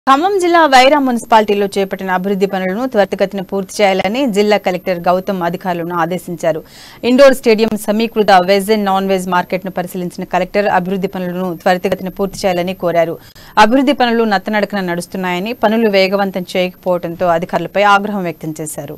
ఖమ్మం జిల్లా వైరా మున్సిపాలిటీలో చేపట్టిన అభివృద్ధి పనులను త్వరితగతిన పూర్తి చేయాలని జిల్లా కలెక్టర్ గౌతమ్ అధికారులను ఆదేశించారు ఇండోర్ స్టేడియం సమీకృత veg and non veg market ను పరిశీలించిన కలెక్టర్ అభివృద్ధి పనులను త్వరితగతిన పూర్తి చేయాలని కోరారు అభివృద్ధి పనులు నత్తనడకన నడుస్తున్నాయని పనులు వేగవంతం చేయకపోవడంతో అధికారులపై ఆగ్రహం వ్యక్తం చేశారు